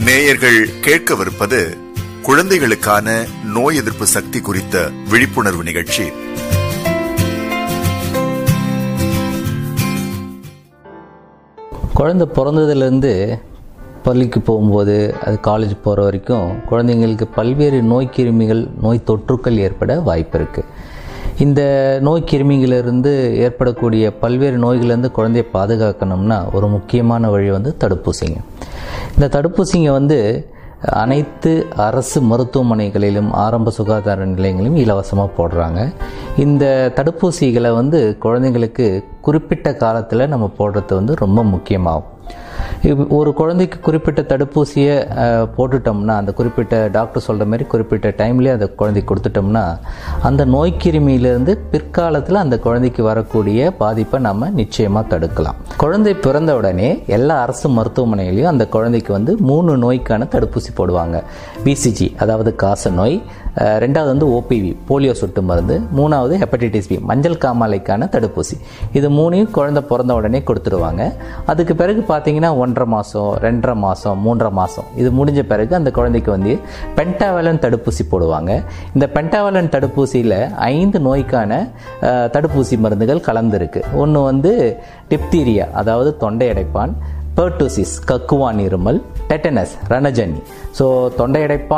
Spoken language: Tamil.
நேயர்கள் கேட்கவிருப்பது குழந்தைகளுக்கான நோய் எதிர்ப்பு சக்தி குறித்த விழிப்புணர்வு நிகழ்ச்சி குழந்தை பிறந்ததுலேருந்து பள்ளிக்கு போகும்போது அது காலேஜ் போகிற வரைக்கும் குழந்தைங்களுக்கு பல்வேறு நோய் கிருமிகள் நோய் தொற்றுக்கள் ஏற்பட வாய்ப்பு இருக்குது இந்த நோய் கிருமிகளிலிருந்து ஏற்படக்கூடிய பல்வேறு நோய்களிலிருந்து குழந்தையை பாதுகாக்கணும்னா ஒரு முக்கியமான வழி வந்து தடுப்பூசிங்க இந்த தடுப்பூசிங்க வந்து அனைத்து அரசு மருத்துவமனைகளிலும் ஆரம்ப சுகாதார நிலையங்களிலும் இலவசமாக போடுறாங்க இந்த தடுப்பூசிகளை வந்து குழந்தைங்களுக்கு குறிப்பிட்ட காலத்தில் நம்ம போடுறது வந்து ரொம்ப முக்கியமாகும் இப்ப ஒரு குழந்தைக்கு குறிப்பிட்ட தடுப்பூசியை அஹ், போட்டுட்டோம்னா அந்த குறிப்பிட்ட டாக்டர் சொல்கிற மாதிரி குறிப்பிட்ட டைம்லேயே அந்த குழந்தைக்கு கொடுத்துட்டோம்னா அந்த நோய்க்கிருமியிலிருந்து பிற்காலத்தில் அந்த குழந்தைக்கு வரக்கூடிய பாதிப்பை நம்ம நிச்சயமாக தடுக்கலாம் குழந்தை பிறந்த உடனே எல்லா அரசு மருத்துவமனையிலையும் அந்த குழந்தைக்கு வந்து மூணு நோய்க்கான தடுப்பூசி போடுவாங்க பிசிஜி அதாவது காச நோய் அஹ், ரெண்டாவது வந்து ஓபிவி போலியோ சொட்டு மருந்து மூணாவது ஹெப்படைட்டிஸ் பி மஞ்சள் காமாலைக்கான தடுப்பூசி இது மூணையும் குழந்தை பிறந்த உடனே கொடுத்துருவாங்க அதுக்கு பிறகு பார்த்தீங்கன்னா ஒன்றரை மாதம் ரெண்டரை மாதம் மூன்றரை மாதம் இது முடிஞ்ச பிறகு அந்த குழந்தைக்கு வந்து பென்டாவலன் தடுப்பூசி போடுவாங்க இந்த பென்டாவலன் தடுப்பூசியில் ஐந்து நோய்க்கான அஹ், தடுப்பூசி மருந்துகள் கலந்துருக்கு ஒன்று வந்து டிப்தீரியா அதாவது தொண்டை அடைப்பான் பெர்டூசிஸ் கக்குவான் இருமல் டெட்டனஸ் ரணஜன்னி ஸோ தொண்டை அடைப்பான்